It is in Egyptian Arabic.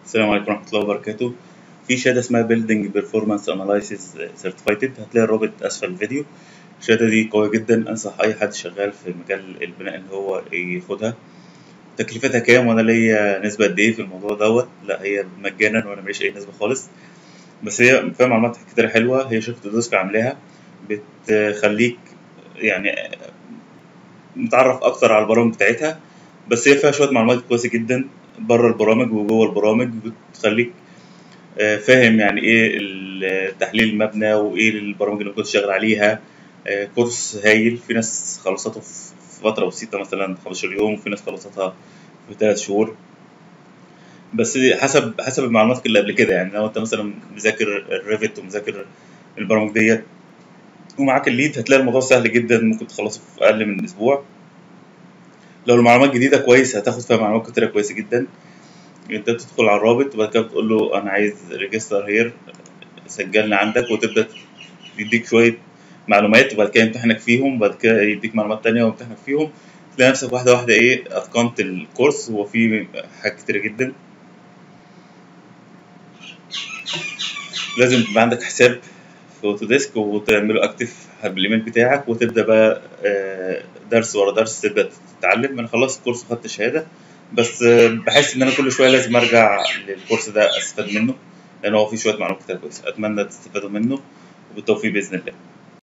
السلام عليكم ورحمة الله وبركاته في شهادة اسمها Building Performance Analysis Certified هتلاقي الرابط أسفل الفيديو الشهادة دي قوية جدا أنصح أي حد شغال في مجال البناء إن هو ياخدها تكلفتها كام وأنا ليا نسبة قد إيه في الموضوع دوت لا هي مجانا وأنا ماليش أي نسبة خالص بس هي فيها معلومات كتير حلوة هي شركة دوسك عاملاها بتخليك يعني متعرف أكتر على البرامج بتاعتها بس هي فيها شوية معلومات كويسة جدا بره البرامج وجوه البرامج بتخليك آه، فاهم يعني ايه ال- تحليل المبنى وايه البرامج اللي ممكن تشتغل عليها آه، كورس هايل في ناس خلصته في فترة بسيطة مثلا 15 يوم وفي ناس خلصتها في 3 شهور بس حسب حسب المعلومات اللي قبل كده يعني لو انت مثلا مذاكر الريفت ومذاكر البرامج ديت ومعاك الليد هتلاقي الموضوع سهل جدا ممكن تخلصه في اقل من اسبوع لو المعلومات جديدة كويس هتاخد فيها معلومات كتيرة كويسة جدا انت بتدخل على الرابط وبعد كده بتقول له انا عايز ريجستر هير سجلني عندك وتبدا يديك شويه معلومات وبعد كده يمتحنك فيهم وبعد كده يديك معلومات تانية ويمتحنك فيهم تلاقي نفسك واحده واحده ايه اتقنت الكورس هو فيه حاجات كتيرة جدا لازم يبقى عندك حساب في اوتوديسك وتعمله اكتف بالايميل بتاعك وتبدا بقى آه، درس ورا درس تبدا تتعلم انا خلصت الكورس وخدت الشهاده بس آه، بحس ان انا كل شويه لازم ارجع للكورس ده استفاد منه لان هو فيه شويه معلومات كتير كويسه اتمنى تستفادوا منه وبالتوفيق باذن الله